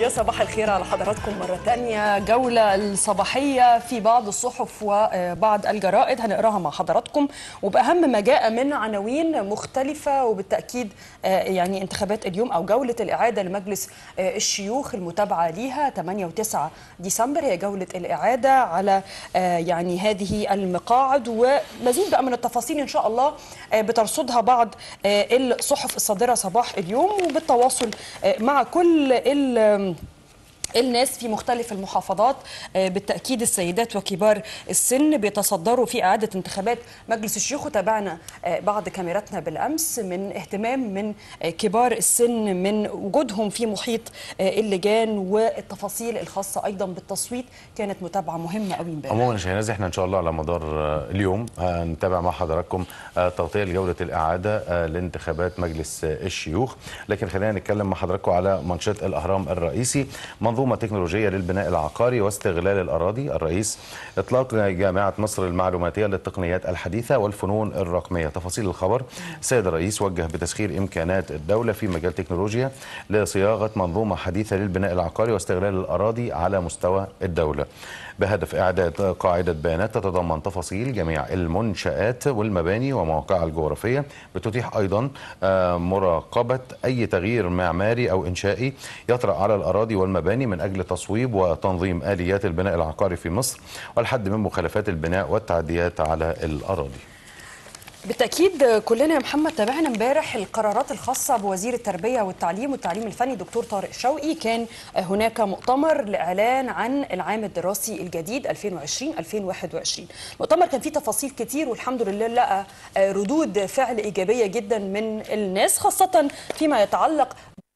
يا صباح الخير على حضراتكم مرة تانية جولة الصباحية في بعض الصحف وبعض الجرائد هنقراها مع حضراتكم وبأهم ما جاء من عناوين مختلفة وبالتأكيد يعني انتخابات اليوم أو جولة الإعادة لمجلس الشيوخ المتابعة ليها 8 و9 ديسمبر هي جولة الإعادة على يعني هذه المقاعد ومزيد بقى من التفاصيل إن شاء الله بترصدها بعض الصحف الصادرة صباح اليوم وبالتواصل مع كل الناس في مختلف المحافظات بالتأكيد السيدات وكبار السن بيتصدروا في إعادة انتخابات مجلس الشيوخ وتابعنا بعض كاميراتنا بالأمس من اهتمام من كبار السن من وجودهم في محيط اللجان والتفاصيل الخاصة أيضا بالتصويت كانت متابعة مهمة قوي امبارح عموما شهناز احنا ان شاء الله على مدار اليوم هنتابع مع حضراتكم تغطيه لجوله الاعاده لانتخابات مجلس الشيوخ لكن خلينا نتكلم مع حضراتكم على منشط الاهرام الرئيسي منظومه تكنولوجيه للبناء العقاري واستغلال الاراضي الرئيس اطلاق جامعه مصر المعلوماتيه للتقنيات الحديثه والفنون الرقميه تفاصيل الخبر السيد الرئيس وجه بتسخير امكانات الدوله في مجال التكنولوجيا لصياغه منظومه حديثه للبناء العقاري واستغلال الاراضي على مستوى الدوله بهدف إعداد قاعدة بيانات تتضمن تفاصيل جميع المنشآت والمباني ومواقعها الجغرافية بتتيح أيضا مراقبة أي تغيير معماري أو إنشائي يطرأ على الأراضي والمباني من أجل تصويب وتنظيم آليات البناء العقاري في مصر والحد من مخالفات البناء والتعديات على الأراضي بالتاكيد كلنا يا محمد تابعنا امبارح القرارات الخاصه بوزير التربيه والتعليم والتعليم الفني دكتور طارق شوقي كان هناك مؤتمر لاعلان عن العام الدراسي الجديد 2020 2021 المؤتمر كان فيه تفاصيل كتير والحمد لله لقى ردود فعل ايجابيه جدا من الناس خاصه فيما يتعلق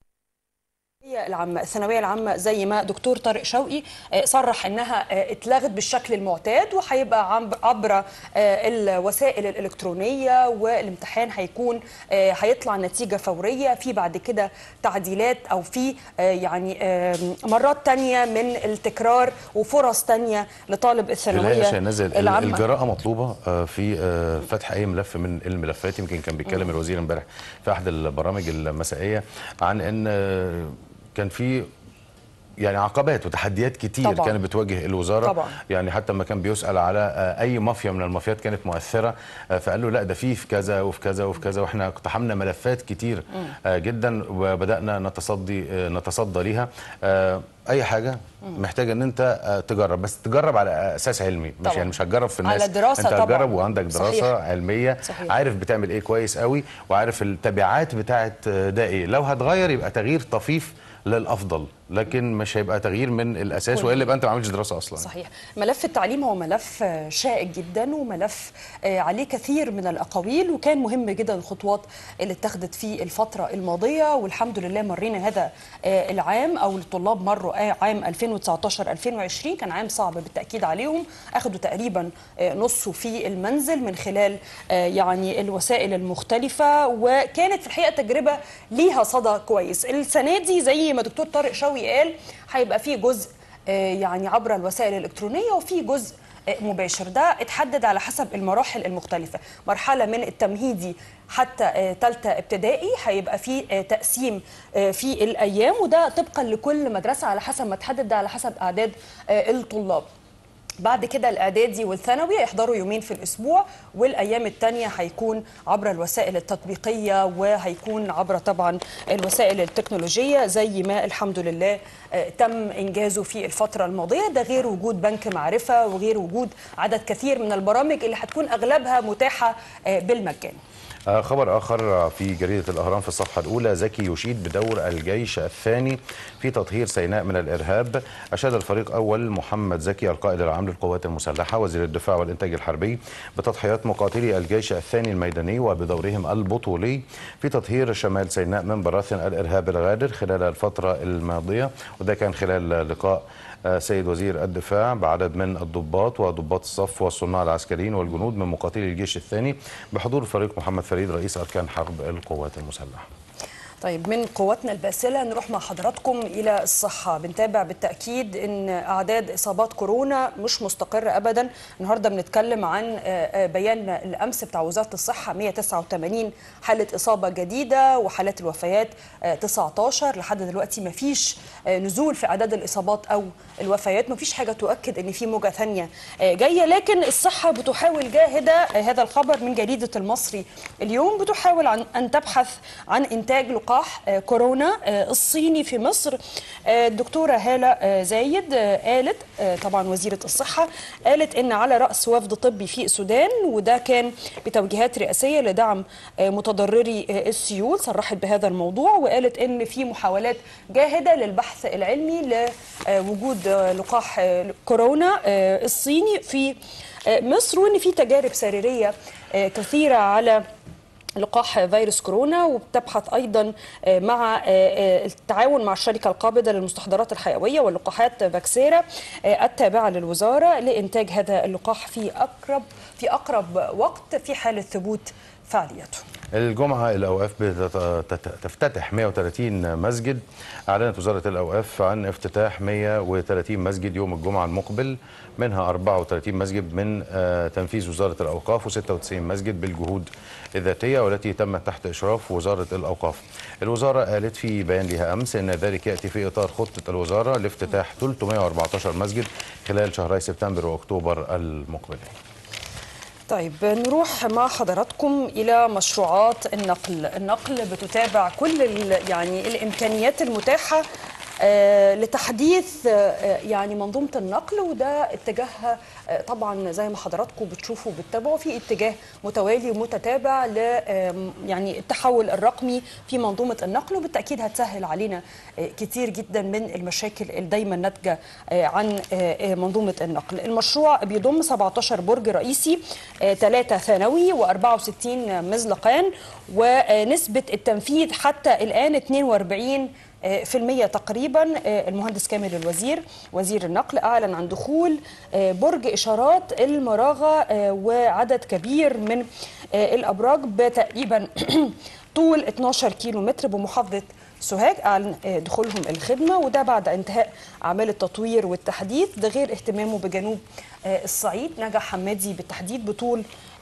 العامة الثانوية العامة زي ما دكتور طارق شوقي صرح انها اتلغت بالشكل المعتاد وهيبقى عبر الوسائل الإلكترونية والامتحان هيكون هيطلع نتيجة فورية في بعد كده تعديلات او في يعني مرات تانية من التكرار وفرص تانية لطالب الثانوية العامة الجراءة مطلوبة في فتح اي ملف من الملفات يمكن كان بيتكلم الوزير امبارح في احد البرامج المسائية عن ان كان في يعني عقبات وتحديات كتير طبعا. كانت بتواجه الوزاره طبعا. يعني حتى لما كان بيسال على اي مافيا من المافيات كانت مؤثره فقال له لا ده في في كذا وفي كذا وفي كذا واحنا اقتحمنا ملفات كتير م. جدا وبدانا نتصدي نتصدى ليها اي حاجه محتاجه ان انت تجرب بس تجرب على اساس علمي مش يعني مش هتجرب في الناس على دراسه انت هتجرب طبعا. وعندك دراسه صحيح. علميه صحيح. عارف بتعمل ايه كويس قوي وعارف التبعات بتاعه ده ايه لو هتغير يبقى تغيير طفيف للافضل لكن مش هيبقى تغيير من الاساس والا يبقى انت ما عملتش دراسه اصلا صحيح ملف التعليم هو ملف شائك جدا وملف عليه كثير من الاقاويل وكان مهم جدا الخطوات اللي اتخذت في الفتره الماضيه والحمد لله مرينا هذا العام او الطلاب مروا عام 2019 2020 كان عام صعب بالتاكيد عليهم اخذوا تقريبا نصه في المنزل من خلال يعني الوسائل المختلفه وكانت في الحقيقه تجربه ليها صدى كويس السنه دي زي ما دكتور طارق شوقي قال هيبقى فيه جزء يعني عبر الوسائل الإلكترونية وفي جزء مباشر ده اتحدد على حسب المراحل المختلفة مرحلة من التمهيدي حتى ثالثة ابتدائي هيبقى في تقسيم في الأيام وده طبقا لكل مدرسة على حسب ما تحدد ده على حسب أعداد الطلاب بعد كده الاعدادي والثانوي يحضروا يومين في الاسبوع والايام الثانيه هيكون عبر الوسائل التطبيقيه وهيكون عبر طبعا الوسائل التكنولوجيه زي ما الحمد لله تم انجازه في الفتره الماضيه ده غير وجود بنك معرفه وغير وجود عدد كثير من البرامج اللي هتكون اغلبها متاحه بالمجان خبر آخر في جريدة الأهرام في الصفحة الأولى زكي يشيد بدور الجيش الثاني في تطهير سيناء من الإرهاب أشاد الفريق أول محمد زكي القائد العام للقوات المسلحة وزير الدفاع والإنتاج الحربي بتضحيات مقاتلي الجيش الثاني الميداني وبدورهم البطولي في تطهير شمال سيناء من براثن الإرهاب الغادر خلال الفترة الماضية وده كان خلال لقاء سيد وزير الدفاع بعدد من الضباط وضباط الصف والصناع العسكريين والجنود من مقاتلي الجيش الثاني بحضور فريق محمد فريد رئيس أركان حرب القوات المسلحة طيب من قواتنا الباسلة نروح مع حضراتكم إلى الصحة بنتابع بالتأكيد أن أعداد إصابات كورونا مش مستقرة أبدا النهاردة بنتكلم عن بيان الأمس بتاع وزارة الصحة 189 حالة إصابة جديدة وحالات الوفيات 19 لحد دلوقتي ما فيش نزول في أعداد الإصابات أو الوفيات ما فيش حاجة تؤكد أن في موجة ثانية جاية لكن الصحة بتحاول جاهدة هذا الخبر من جريدة المصري اليوم بتحاول عن أن تبحث عن إنتاج لقاح كورونا الصيني في مصر الدكتورة هالة زايد قالت طبعا وزيرة الصحة قالت إن على رأس وفد طبي في السودان وده كان بتوجيهات رئاسية لدعم متضرري السيول صرحت بهذا الموضوع وقالت إن في محاولات جاهدة للبحث العلمي لوجود لقاح كورونا الصيني في مصر وإن في تجارب سريرية كثيرة على لقاح فيروس كورونا وبتبحث ايضا مع التعاون مع الشركه القابضه للمستحضرات الحيويه واللقاحات فاكسيرا التابعه للوزاره لانتاج هذا اللقاح في اقرب في اقرب وقت في حاله ثبوت فعاليته. الجمعة الأوقاف تفتتح 130 مسجد أعلنت وزارة الأوقاف عن افتتاح 130 مسجد يوم الجمعة المقبل منها 34 مسجد من تنفيذ وزارة الأوقاف و96 مسجد بالجهود الذاتية والتي تمت تحت إشراف وزارة الأوقاف الوزارة قالت في بيان لها أمس أن ذلك يأتي في إطار خطة الوزارة لافتتاح 314 مسجد خلال شهري سبتمبر وأكتوبر المقبلين طيب نروح مع حضراتكم الى مشروعات النقل النقل بتتابع كل يعني الامكانيات المتاحه آه لتحديث آه يعني منظومه النقل وده اتجاهها آه طبعا زي ما حضراتكم بتشوفوا بتتابعوا في اتجاه متوالي ومتتابع ل يعني التحول الرقمي في منظومه النقل وبالتاكيد هتسهل علينا كتير جدا من المشاكل اللي دايما ناتجه عن منظومه النقل المشروع بيضم 17 برج رئيسي ثلاثه ثانوي و64 مزلقان ونسبه التنفيذ حتى الان 42 في المية تقريبا المهندس كامل الوزير وزير النقل أعلن عن دخول برج إشارات المراغة وعدد كبير من الأبراج بتقريبا طول 12 كيلو متر بمحافظة سوهاج أعلن دخولهم الخدمة وده بعد انتهاء أعمال التطوير والتحديث ده غير اهتمامه بجنوب الصعيد نجح حمادي بالتحديد بطول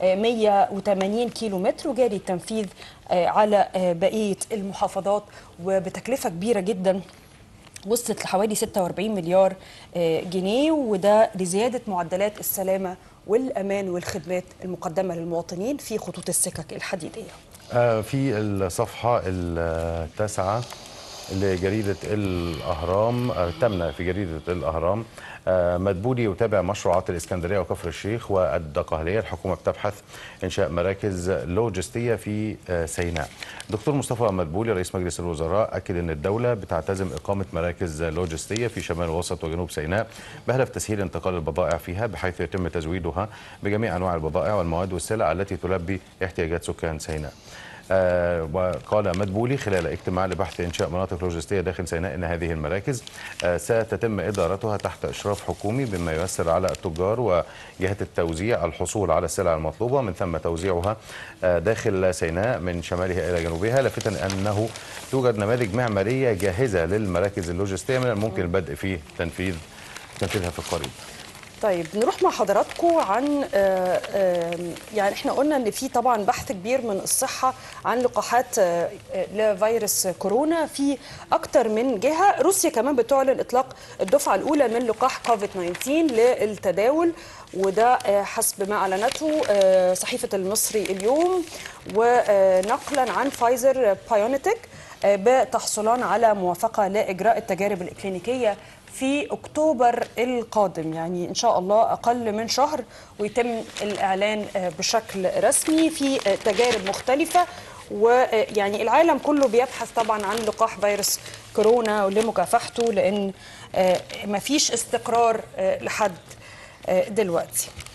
180 كيلو متر وجاري التنفيذ على بقية المحافظات وبتكلفة كبيرة جدا وصلت لحوالي 46 مليار جنيه وده لزيادة معدلات السلامة والأمان والخدمات المقدمة للمواطنين في خطوط السكك الحديدية في الصفحة التاسعة لجريدة الأهرام الثامنة في جريدة الأهرام مدبولي يتابع مشروعات الإسكندرية وكفر الشيخ والدقهلية الحكومة بتبحث إنشاء مراكز لوجستية في سيناء دكتور مصطفى مدبولي رئيس مجلس الوزراء أكد أن الدولة بتعتزم إقامة مراكز لوجستية في شمال وسط وجنوب سيناء بهدف تسهيل انتقال البضائع فيها بحيث يتم تزويدها بجميع أنواع البضائع والمواد والسلع التي تلبي احتياجات سكان سيناء آه وقال مدبولي خلال اجتماع لبحث انشاء مناطق لوجستيه داخل سيناء ان هذه المراكز آه ستتم ادارتها تحت اشراف حكومي بما ييسر على التجار وجهات التوزيع الحصول على السلع المطلوبه من ثم توزيعها آه داخل سيناء من شمالها الى جنوبها لافتا انه توجد نماذج معماريه جاهزه للمراكز اللوجستيه من الممكن البدء في تنفيذ تنفيذها في القريب. طيب نروح مع حضراتكم عن آآ آآ يعني احنا قلنا ان في طبعا بحث كبير من الصحه عن لقاحات لفيروس كورونا في اكتر من جهه روسيا كمان بتعلن اطلاق الدفعه الاولى من لقاح كوفيد 19 للتداول وده حسب ما اعلنته صحيفه المصري اليوم ونقلا عن فايزر بايونيتك بتحصلان على موافقه لاجراء التجارب الكلينيكيه في اكتوبر القادم يعني ان شاء الله اقل من شهر ويتم الاعلان بشكل رسمي في تجارب مختلفه ويعني العالم كله بيبحث طبعا عن لقاح فيروس كورونا لمكافحته لان مفيش استقرار لحد دلوقتي